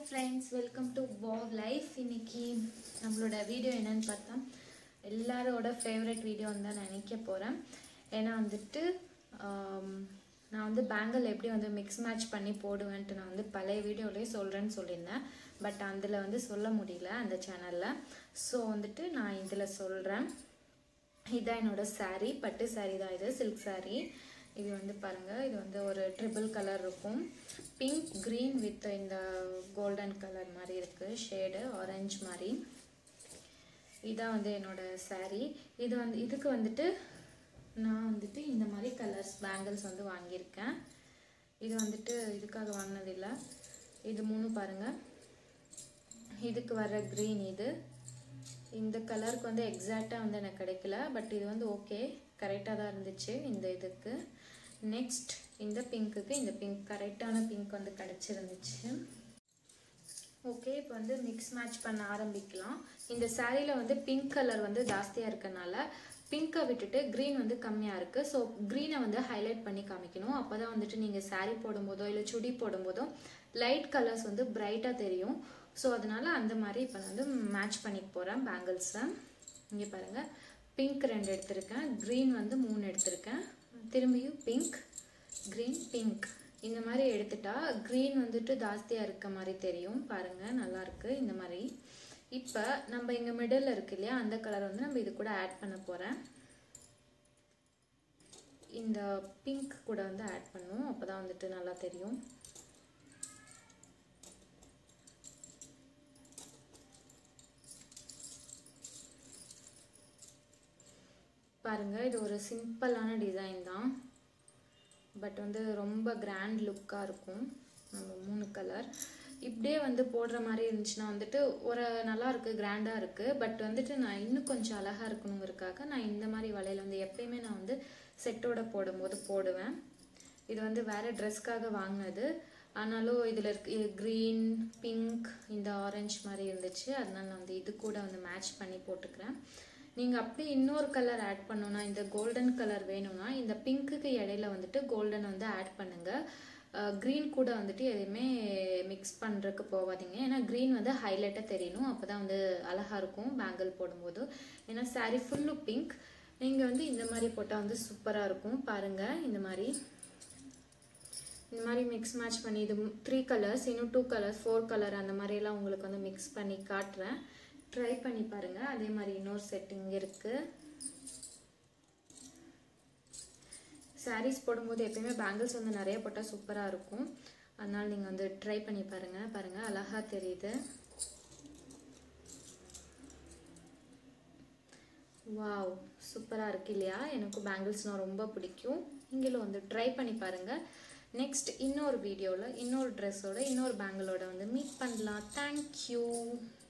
friends welcome to wow life இன்னைக்கு நம்மளோட video என்னன்னு பார்த்தா எல்லாரோட ஃபேவரட் வீடியோன்னு தான் நினைக்க போகிறேன் ஏன்னா வந்துட்டு ஆம், நான் வந்து பேங்கிள் எப்படி வந்து மிக்ஸ் மேட்ச் பண்ணி போடுவேன்ட்டு நான் வந்து பழைய வீடியோலேயே சொல்கிறேன்னு சொல்லியிருந்தேன் பட் அதில் வந்து சொல்ல முடியல அந்த சேனலில் ஸோ வந்துட்டு நான் இதில் சொல்கிறேன் இதான் என்னோட saree பட்டு saree தான் இது சில்க் saree இது வந்து பாருங்க இது வந்து ஒரு ட்ரிபிள் கலர் இருக்கும் பிங்க் green வித் இந்த கோல்டன் கலர் மாதிரி இருக்கு ஷேடு ஆரஞ்சு மாதிரி இதான் வந்து என்னோட saree இது வந்து இதுக்கு வந்துட்டு நான் வந்துட்டு இந்த மாதிரி கலர்ஸ் பேங்கிள்ஸ் வந்து வாங்கியிருக்கேன் இது வந்துட்டு இதுக்காக வாங்கினதில்லை இது மூணு பாருங்க இதுக்கு வர க்ரீன் இது இந்த கலருக்கு வந்து எக்ஸாக்டாக வந்து எனக்கு கிடைக்கல பட் இது வந்து ஓகே கரெக்டாக தான் இருந்துச்சு இந்த இதுக்கு நெக்ஸ்ட் இந்த பிங்க்குக்கு இந்த பிங்க் கரெக்டான பிங்க் வந்து கிடச்சிருந்துச்சு ஓகே இப்போ வந்து மிக்ஸ் மேட்ச் பண்ண ஆரம்பிக்கலாம் இந்த சாரியில் வந்து பிங்க் கலர் வந்து ஜாஸ்தியாக இருக்கனால பிங்க்கை விட்டுட்டு க்ரீன் வந்து கம்மியாக இருக்குது ஸோ க்ரீனை வந்து ஹைலைட் பண்ணி காமிக்கணும் அப்போ தான் வந்துட்டு நீங்கள் saree போடும்போதோ இல்லை சுடி போடும்போதோ லைட் கலர்ஸ் வந்து பிரைட்டாக தெரியும் ஸோ அதனால் அந்த மாதிரி இப்போ நான் வந்து மேட்ச் பண்ணி போகிறேன் பேங்கிள்ஸை இங்கே பாருங்கள் பிங்க் ரெண்டு எடுத்திருக்கேன் க்ரீன் வந்து மூணு எடுத்திருக்கேன் திரும்பியும் பிங்க் க்ரீன் பிங்க் இந்த மாதிரி எடுத்துட்டா க்ரீன் வந்துட்டு ஜாஸ்தியாக இருக்க மாதிரி தெரியும் பாருங்கள் நல்லா இருக்கு இந்த மாதிரி இப்போ நம்ம இங்கே மிடில் இருக்கு இல்லையா அந்த கலர் வந்து நம்ம இது கூட ஆட் பண்ண போகிறேன் இந்த பிங்க் கூட வந்து ஆட் பண்ணும் அப்போ தான் வந்துட்டு நல்லா தெரியும் பாருங்க இது ஒரு சிம்பிளான டிசைன் தான் பட் வந்து ரொம்ப கிராண்ட் லுக்காக இருக்கும் நம்ம மூணு கலர் இப்படியே வந்து போடுற மாதிரி இருந்துச்சுன்னா வந்துட்டு ஒரு நல்லா இருக்கு கிராண்டாக இருக்கு பட் வந்துட்டு நான் இன்னும் கொஞ்சம் அழகாக இருக்கணுங்கிறதுக்காக நான் இந்த மாதிரி வளையல் வந்து எப்பயுமே நான் வந்து செட்டோட போடும்போது போடுவேன் இது வந்து வேற ட்ரெஸ்க்காக வாங்கினது ஆனாலும் இதில் இருக்கு க்ரீன் பிங்க் இந்த ஆரஞ்சு மாதிரி இருந்துச்சு அதனால நான் வந்து இது கூட வந்து மேட்ச் பண்ணி போட்டுக்கிறேன் நீங்கள் அப்படி இன்னொரு கலர் ஆட் பண்ணணும்னா இந்த கோல்டன் கலர் வேணும்னா இந்த பிங்க்குக்கு இடையில வந்துட்டு கோல்டன் வந்து ஆட் பண்ணுங்க க்ரீன் கூட வந்துட்டு எதையுமே மிக்ஸ் பண்ணுறதுக்கு போகாதீங்க ஏன்னா க்ரீன் வந்து ஹைலைட்டாக தெரியணும் அப்போ தான் வந்து அழகாக இருக்கும் பேங்கிள் போடும்போது ஏன்னா saree ஃபுல்லும் பிங்க் நீங்கள் வந்து இந்த மாதிரி போட்டால் வந்து சூப்பராக இருக்கும் பாருங்கள் இந்த மாதிரி இந்த மாதிரி மிக்ஸ் மேட்ச் பண்ணி இது த்ரீ கலர்ஸ் இன்னும் டூ கலர்ஸ் ஃபோர் கலர் அந்த மாதிரியெல்லாம் உங்களுக்கு வந்து மிக்ஸ் பண்ணி காட்டுறேன் ட்ரை பண்ணி பாருங்கள் அதே மாதிரி இன்னொரு செட்டிங் இருக்குது சாரீஸ் போடும்போது எப்பயுமே பேங்கிள்ஸ் வந்து நிறைய போட்டால் சூப்பராக இருக்கும் அதனால் நீங்கள் வந்து ட்ரை பண்ணி பாருங்கள் பாருங்கள் அழகாக தெரியுது வாவ் சூப்பராக இருக்கு இல்லையா எனக்கும் பேங்கிள்ஸ்னால் ரொம்ப பிடிக்கும் நீங்களும் வந்து ட்ரை பண்ணி பாருங்கள் நெக்ஸ்ட் இன்னொரு வீடியோவில் இன்னொரு ட்ரெஸ்ஸோட இன்னொரு பேங்கிளோட வந்து மீட் பண்ணலாம் தேங்க்யூ